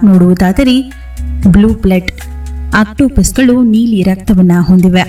ನೋಡುವುದಾದರೆ blue blood ಆಕ್ಟೋಪಸ್ಗಳು ನೀಲಿ ರಕ್ತವನ್ನ ಹೊಂದಿವೆ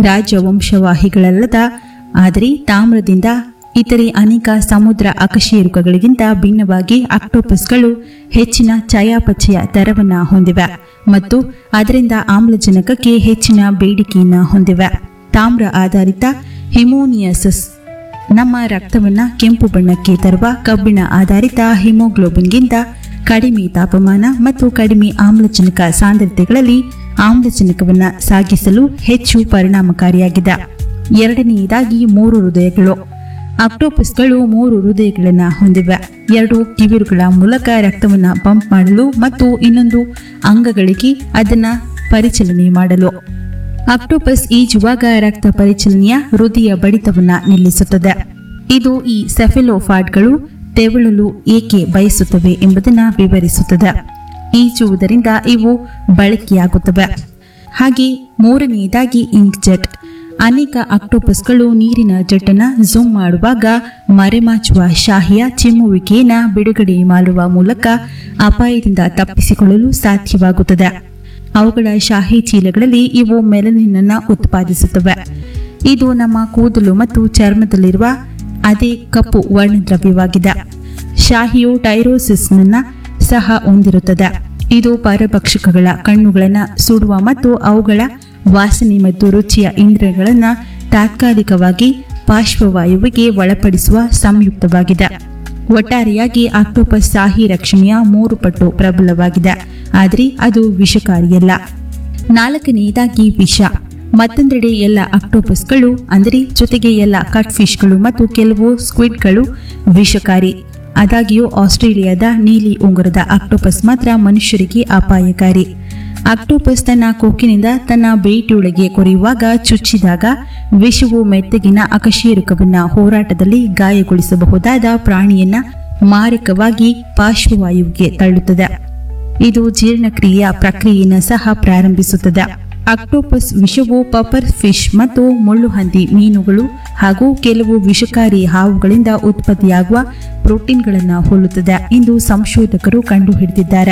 ರಾಜವಂಶವಾಹಿಗಳಲ್ಲದ ಆದರೆ ತಾಮ್ರದಿಂದ ಇತರೆ ಅನೇಕ ಸಮುದ್ರ ಅಕಶೇರುಕಗಳಿಗಿಂತ ಭಿನ್ನವಾಗಿ ಆಕ್ಟೋಪಸ್ಗಳು ಹೆಚ್ಚಿನ ಚಯಾಪಚಯ ದರವನ್ನ ಹೊಂದಿವೆ ಮತ್ತು ಅದರಿಂದ ಆಮ್ಲಜನಕಕ್ಕೆ ಹೆಚ್ಚಿನ ಬೇಡಿಕೆಯನ್ನ ಹೊಂದಿವೆ ತಾಮ್ರ ಆಧಾರಿತ ಹಿಮೋನಿಯಸಸ್ ನಮ್ಮ ರಕ್ತವನ್ನ ಕೆಂಪು ಬಣ್ಣಕ್ಕೆ ತರುವ ಕಬ್ಬಿಣ ಆಧಾರಿತ ಹಿಮೋಗ್ಲೋಬಿನ್ಗಿಂತ ಕಡಿಮೆ ತಾಪಮಾನ ಮತ್ತು ಕಡಿಮೆ ಆಮ್ಲಜನಕ ಸಾಂದ್ರತೆಗಳಲ್ಲಿ ಆಮ್ಲಜನಕವನ್ನ ಸಾಗಿಸಲು ಹೆಚ್ಚು ಪರಿಣಾಮಕಾರಿಯಾಗಿದೆ ಎರಡನೆಯದಾಗಿ ಮೂರು ಹೃದಯಗಳು ಆಕ್ಟೋಪಸ್ಗಳು ಮೂರು ಹೃದಯಗಳನ್ನು ಹೊಂದಿವೆ ಎರಡು ಕಿವಿರುಗಳ ಮೂಲಕ ರಕ್ತವನ್ನು ಪಂಪ್ ಮಾಡಲು ಮತ್ತು ಇನ್ನೊಂದು ಅಂಗಗಳಿಗೆ ಅದನ್ನ ಪರಿಚಲನೆ ಮಾಡಲು ಆಕ್ಟೋಪಸ್ ಈಜುವಾಗ ರಕ್ತ ಪರಿಚಲನೆಯ ಹೃದಯ ಬಡಿತವನ್ನ ನಿಲ್ಲಿಸುತ್ತದೆ ಇದು ಈ ಸೆಫೆಲೋಫಾಡ್ಗಳು ತೆವಳಲು ಏಕೆ ಬಯಸುತ್ತವೆ ಎಂಬುದನ್ನು ವಿವರಿಸುತ್ತದೆ ಈಜುವುದರಿಂದ ಇವು ಬಳಕೆಯಾಗುತ್ತವೆ ಹಾಗೆ ಮೂರನೆಯದಾಗಿ ಇಂಕ್ ಜೆಟ್ ಅನೇಕ ಆಕ್ಟೋಪಸ್ಗಳು ನೀರಿನ ಜೆಟ್ಟನ್ನು ಝೂಮ್ ಮಾಡುವಾಗ ಮರೆಮಾಚುವ ಶಾಹಿಯ ಚಿಮ್ಮುವಿಕೆಯನ್ನು ಬಿಡುಗಡೆ ಮಾಡುವ ಮೂಲಕ ಅಪಾಯದಿಂದ ತಪ್ಪಿಸಿಕೊಳ್ಳಲು ಸಾಧ್ಯವಾಗುತ್ತದೆ ಅವುಗಳ ಶಾಹಿ ಚೀಲಗಳಲ್ಲಿ ಇವು ಮೆಲನಿನ್ ಅನ್ನು ಉತ್ಪಾದಿಸುತ್ತವೆ ಇದು ನಮ್ಮ ಕೂದಲು ಮತ್ತು ಚರ್ಮದಲ್ಲಿರುವ ಅದೇ ಕಪ್ಪು ವರ್ಣದ್ರವ್ಯವಾಗಿದೆ ಶಾಹಿಯು ಟೈರೋಸಿಸ್ನನ್ನ ಸಹ ಹೊಂದಿರುತ್ತದೆ ಇದು ಪರಭಕ್ಷಕಗಳ ಕಣ್ಣುಗಳನ್ನು ಸುಡುವ ಮತ್ತು ಅವುಗಳ ವಾಸನೆ ಮತ್ತು ರುಚಿಯ ಇಂದ್ರಿಯಗಳನ್ನು ತಾತ್ಕಾಲಿಕವಾಗಿ ಪಾರ್ಶ್ವವಾಯುವಿಗೆ ಒಳಪಡಿಸುವ ಸಂಯುಕ್ತವಾಗಿದೆ ಒಟ್ಟಾರೆಯಾಗಿ ಆಕ್ಟೋಪಸ್ ಶಾಹಿ ರಕ್ಷಣೆಯ ಮೂರು ಪಟ್ಟು ಪ್ರಬಲವಾಗಿದೆ ಆದರೆ ಅದು ವಿಷಕಾರಿಯಲ್ಲ ನಾಲ್ಕನೆಯದಾಗಿ ವಿಷ ಮತ್ತೊಂದೆಡೆ ಎಲ್ಲ ಆಕ್ಟೋಪಸ್ಗಳು ಅಂದರೆ ಜೊತೆಗೆ ಎಲ್ಲ ಕಟ್ ಫಿಶ್ಗಳು ಮತ್ತು ಕೆಲವು ಸ್ಕ್ವಿಡ್ಗಳು ವಿಷಕಾರಿ ಆದಾಗ್ಯೂ ಆಸ್ಟ್ರೇಲಿಯಾದ ನೀಲಿ ಉಂಗುರದ ಆಕ್ಟೋಪಸ್ ಮಾತ್ರ ಮನುಷ್ಯರಿಗೆ ಅಪಾಯಕಾರಿ ಆಕ್ಟೋಪಸ್ ತನ್ನ ಕೊಕ್ಕಿನಿಂದ ತನ್ನ ಬೇಟೆಯೊಳಗೆ ಕೊರೆಯುವಾಗ ಚುಚ್ಚಿದಾಗ ವಿಷವು ಮೆತ್ತಗಿನ ಅಕಶೇರುಕವನ್ನ ಹೋರಾಟದಲ್ಲಿ ಗಾಯಗೊಳಿಸಬಹುದಾದ ಪ್ರಾಣಿಯನ್ನ ಮಾರಕವಾಗಿ ಪಾರ್ಶ್ವವಾಯುವಿಗೆ ತಳ್ಳುತ್ತದೆ ಇದು ಜೀರ್ಣಕ್ರಿಯೆಯ ಪ್ರಕ್ರಿಯೆಯನ್ನು ಸಹ ಪ್ರಾರಂಭಿಸುತ್ತದೆ ಆಕ್ಟೋಪಸ್ ವಿಷವು ಪಪರ್ ಫಿಶ್ ಮತ್ತು ಮುಳ್ಳುಹಂದಿ ಮೀನುಗಳು ಹಾಗೂ ಕೆಲವು ವಿಷಕಾರಿ ಹಾವುಗಳಿಂದ ಉತ್ಪತ್ತಿಯಾಗುವ ಪ್ರೋಟೀನ್ಗಳನ್ನು ಹೋಲುತ್ತದೆ ಎಂದು ಸಂಶೋಧಕರು ಕಂಡುಹಿಡಿದಿದ್ದಾರೆ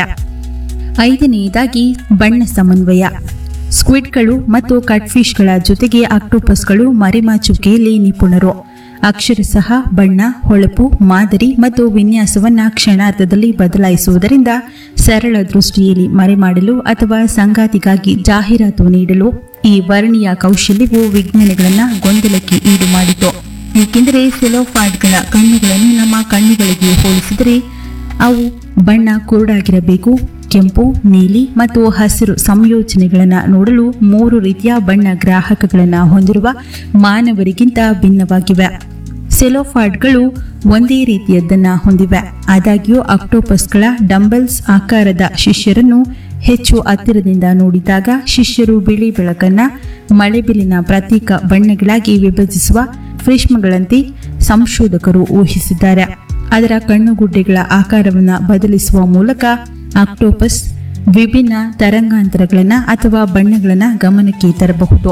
ಐದನೆಯದಾಗಿ ಬಣ್ಣ ಸಮನ್ವಯ ಸ್ಕ್ವಿಡ್ಗಳು ಮತ್ತು ಕಟ್ಫಿಶ್ಗಳ ಜೊತೆಗೆ ಆಕ್ಟೋಪಸ್ಗಳು ಮರೆಮಾಚುವಿಕೆಯಲ್ಲಿ ನಿಪುಣರು ಅಕ್ಷರಶಃ ಬಣ್ಣ ಹೊಳಪು ಮಾದರಿ ಮತ್ತು ವಿನ್ಯಾಸವನ್ನ ಕ್ಷಣಾರ್ಧದಲ್ಲಿ ಬದಲಾಯಿಸುವುದರಿಂದ ಸರಳ ದೃಷ್ಟಿಯಲ್ಲಿ ಮರೆಮಾಡಲು ಅಥವಾ ಸಂಗಾತಿಗಾಗಿ ಜಾಹೀರಾತು ನೀಡಲು ಈ ವರ್ಣೀಯ ಕೌಶಲ್ಯವು ವಿಜ್ಞಾನಿಗಳನ್ನ ಗೊಂದಲಕ್ಕೆ ಈಡು ಮಾಡಿತು ಏಕೆಂದರೆ ಸೆಲೋಫಾಡ್ಗಳ ಕಣ್ಣುಗಳನ್ನು ನಮ್ಮ ಕಣ್ಣುಗಳಿಗೆ ಹೋಲಿಸಿದರೆ ಅವು ಬಣ್ಣ ಕುರುಡಾಗಿರಬೇಕು ಕೆಂಪು ನೀಲಿ ಮತ್ತು ಹಸಿರು ಸಂಯೋಜನೆಗಳನ್ನು ನೋಡಲು ಮೂರು ರೀತಿಯ ಬಣ್ಣ ಗ್ರಾಹಕಗಳನ್ನು ಹೊಂದಿರುವ ಮಾನವರಿಗಿಂತ ಭಿನ್ನವಾಗಿವೆ ಸೆಲೋಫಾಡ್ಗಳು ಒಂದೇ ರೀತಿಯದ್ದನ್ನು ಹೊಂದಿವೆ ಆದಾಗ್ಯೂ ಆಕ್ಟೋಪಸ್ಗಳ ಡಂಬಲ್ಸ್ ಆಕಾರದ ಶಿಷ್ಯರನ್ನು ಹೆಚ್ಚು ಹತ್ತಿರದಿಂದ ನೋಡಿದಾಗ ಶಿಷ್ಯರು ಬಿಳಿ ಬೆಳಕನ್ನ ಮಳೆಬಿಲಿನ ಪ್ರತ್ಯೇಕ ಬಣ್ಣಗಳಾಗಿ ವಿಭಜಿಸುವ ಫ್ರಿಷ್ಮಗಳಂತೆ ಸಂಶೋಧಕರು ಊಹಿಸಿದ್ದಾರೆ ಅದರ ಕಣ್ಣುಗುಡ್ಡೆಗಳ ಆಕಾರವನ್ನು ಬದಲಿಸುವ ಮೂಲಕ ಆಕ್ಟೋಪಸ್ ವಿಭಿನ್ನ ತರಂಗಾಂತರಗಳನ್ನು ಅಥವಾ ಬಣ್ಣಗಳನ್ನು ಗಮನಕ್ಕೆ ತರಬಹುದು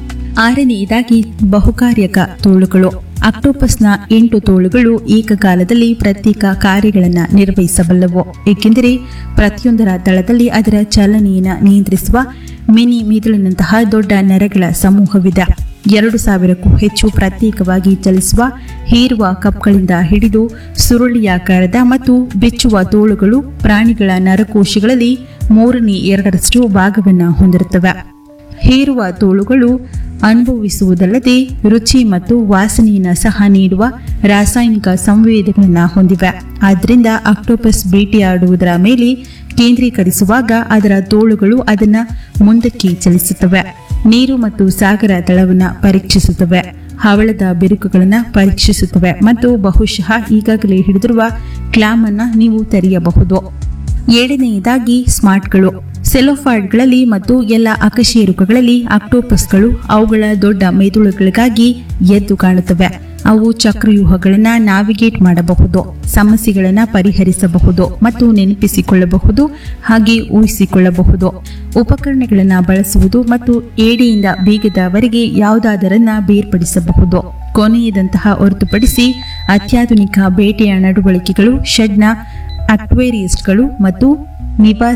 ಆರನೆಯದಾಗಿ ಬಹುಕಾರ್ಯಕ ತೋಳುಗಳು ಆಕ್ಟೋಪಸ್ನ ಎಂಟು ತೋಳುಗಳು ಏಕಕಾಲದಲ್ಲಿ ಪ್ರತ್ಯೇಕ ಕಾರ್ಯಗಳನ್ನು ನಿರ್ವಹಿಸಬಲ್ಲವು ಏಕೆಂದರೆ ಪ್ರತಿಯೊಂದರ ತಳದಲ್ಲಿ ಅದರ ಚಲನೆಯನ್ನು ನಿಯಂತ್ರಿಸುವ ಮಿನಿ ಮಿದುಳಿನಂತಹ ದೊಡ್ಡ ನರಗಳ ಸಮೂಹವಿದೆ ಎರಡು ಸಾವಿರಕ್ಕೂ ಹೆಚ್ಚು ಪ್ರತ್ಯೇಕವಾಗಿ ಚಲಿಸುವ ಹೀರುವ ಕಪ್ಗಳಿಂದ ಹಿಡಿದು ಸುರುಳಿಯಾಕಾರದ ಮತ್ತು ಬಿಚ್ಚುವ ತೋಳುಗಳು ಪ್ರಾಣಿಗಳ ನರಕೋಶಗಳಲ್ಲಿ ಮೂರನೇ ಎರಡರಷ್ಟು ಭಾಗವನ್ನು ಹೊಂದಿರುತ್ತವೆ ಹೀರುವ ತೋಳುಗಳು ಅನುಭವಿಸುವುದಲ್ಲದೆ ರುಚಿ ಮತ್ತು ವಾಸನೆಯನ್ನು ಸಹ ನೀಡುವ ರಾಸಾಯನಿಕ ಸಂವೇದಗಳನ್ನು ಹೊಂದಿವೆ ಆದ್ದರಿಂದ ಆಕ್ಟೋಪಸ್ ಬೇಟೆಯಾಡುವುದರ ಮೇಲೆ ಕೇಂದ್ರೀಕರಿಸುವಾಗ ಅದರ ತೋಳುಗಳು ಅದನ್ನು ಮುಂದಕ್ಕೆ ಚಲಿಸುತ್ತವೆ ನೀರು ಮತ್ತು ಸಾಗರ ತಳವನ್ನು ಪರೀಕ್ಷಿಸುತ್ತವೆ ಹವಳದ ಬಿರುಕುಗಳನ್ನು ಪರೀಕ್ಷಿಸುತ್ತವೆ ಮತ್ತು ಬಹುಶಃ ಈಗಾಗಲೇ ಹಿಡಿದಿರುವ ಕ್ಲಾಮ್ ಅನ್ನ ನೀವು ತೆರೆಯಬಹುದು ಏಳನೆಯದಾಗಿ ಸ್ಮಾರ್ಟ್ಗಳು ಸೆಲೋಫಾಯ್ಡ್ಗಳಲ್ಲಿ ಮತ್ತು ಎಲ್ಲ ಅಕಶೇರುಕಗಳಲ್ಲಿ ಆಕ್ಟೋಪಸ್ಗಳು ಅವುಗಳ ದೊಡ್ಡ ಮೆದುಳುಗಳಿಗಾಗಿ ಎದ್ದು ಕಾಣುತ್ತವೆ ಅವು ಚಕ್ರವ್ಯೂಹಗಳನ್ನು ನ್ಯಾವಿಗೇಟ್ ಮಾಡಬಹುದು ಸಮಸ್ಯೆಗಳನ್ನು ಪರಿಹರಿಸಬಹುದು ಮತ್ತು ನೆನಪಿಸಿಕೊಳ್ಳಬಹುದು ಹಾಗೆ ಊಹಿಸಿಕೊಳ್ಳಬಹುದು ಉಪಕರಣಗಳನ್ನು ಬಳಸುವುದು ಮತ್ತು ಏಡಿಯಿಂದ ಬೀಗದವರೆಗೆ ಯಾವುದಾದರನ್ನ ಬೇರ್ಪಡಿಸಬಹುದು ಕೊನೆಯದಂತಹ ಹೊರತುಪಡಿಸಿ ಅತ್ಯಾಧುನಿಕ ಬೇಟೆಯ ನಡವಳಿಕೆಗಳು ಶೆಡ್ನ ಅಕ್ವೇರಿಯಸ್ಟ್ಗಳು ಮತ್ತು ನಿವಾಸ